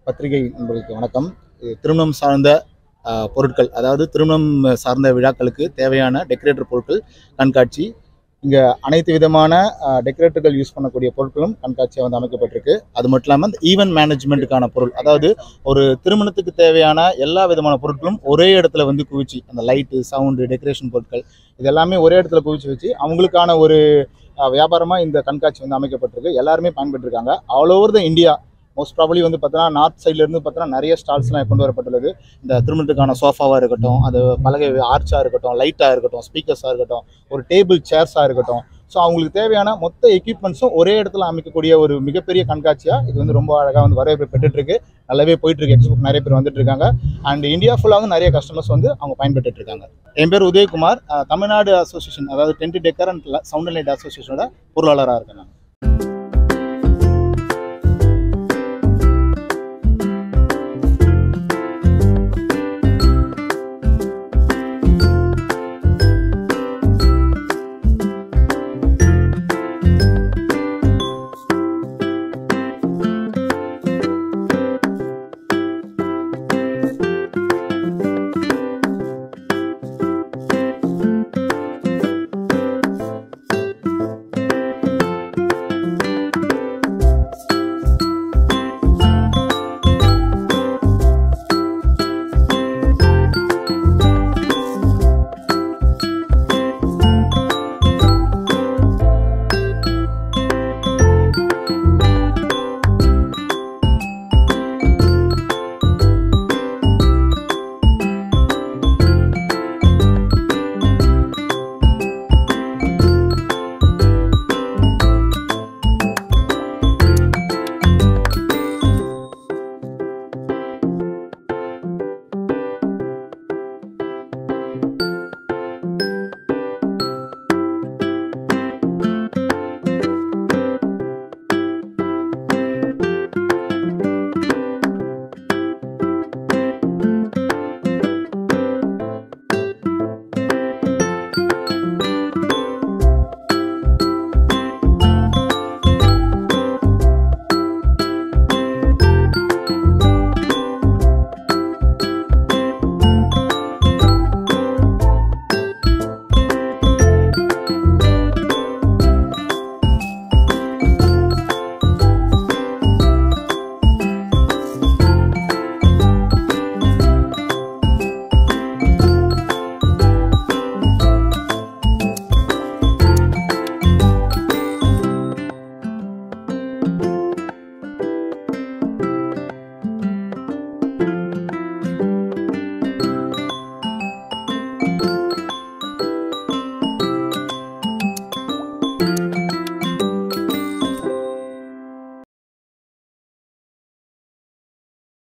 பத்திரிகை நண்பர்களுக்கு வணக்கம் இது திருமணம் சார்ந்த அஹ், பொருட்கள் அதாவது திருமணம் சார்ந்த விழாக்களுக்கு தேவையான டெக்கரேட்டர் பொருட்கள் கண்காட்சி இங்கே அனைத்து விதமான டெக்கரேட்டர்கள் யூஸ் பண்ணக்கூடிய பொருட்களும் கண்காட்சியாக வந்து அமைக்கப்பட்டிருக்கு அது மட்டும் இல்லாமல் இந்த ஈவென்ட் மேனேஜ்மெண்ட்டுக்கான பொருள் அதாவது ஒரு திருமணத்துக்கு தேவையான எல்லா விதமான பொருட்களும் ஒரே இடத்துல வந்து குவிச்சு அந்த லைட்டு சவுண்டு டெக்கரேஷன் பொருட்கள் இது எல்லாமே ஒரே இடத்துல குவிச்சு வச்சு அவங்களுக்கான ஒரு வியாபாரமாக இந்த கண்காட்சி வந்து அமைக்கப்பட்டிருக்கு எல்லாருமே பயன்பெற்றிருக்காங்க all over the India most probably வந்து பார்த்தோன்னா நார்த் சைட்லேருந்து பார்த்தோன்னா நிறைய ஸ்டால்ஸ்லாம் கொண்டு வரப்பட்டுள்ளது இந்த திருமணத்துக்கான சோஃபாவாக இருக்கட்டும் அது பலகை ஆர்ச்சாக இருக்கட்டும் லைட்டாக இருக்கட்டும் ஸ்பீக்கர்ஸாக இருக்கட்டும் ஒரு டேபிள் சேர்ஸாக இருக்கட்டும் ஸோ அவங்களுக்கு தேவையான மொத்த எக்யூப்மெண்ட்ஸும் ஒரே இடத்துல அமைக்கக்கூடிய ஒரு மிகப்பெரிய கண்காட்சியாக இது வந்து ரொம்ப அழகாக வந்து வரவேற்பு பெற்றுட்ருக்கு நல்லாவே போயிட்டுருக்கு எக்ஸ்போக்கு நிறைய பேர் வந்துட்டு இருக்காங்க அண்ட் இந்தியா ஃபுல்லாக வந்து நிறைய கஸ்டமர்ஸ் வந்து அவங்க பயன்பெற்றுட்டு இருக்காங்க என் பேர் உதயகுமார் அஹ், தமிழ்நாடு அசோசியேஷன் அதாவது tent decor and sound and light அசோசியேஷனோட பொருளாளராக இருக்கேன் நான்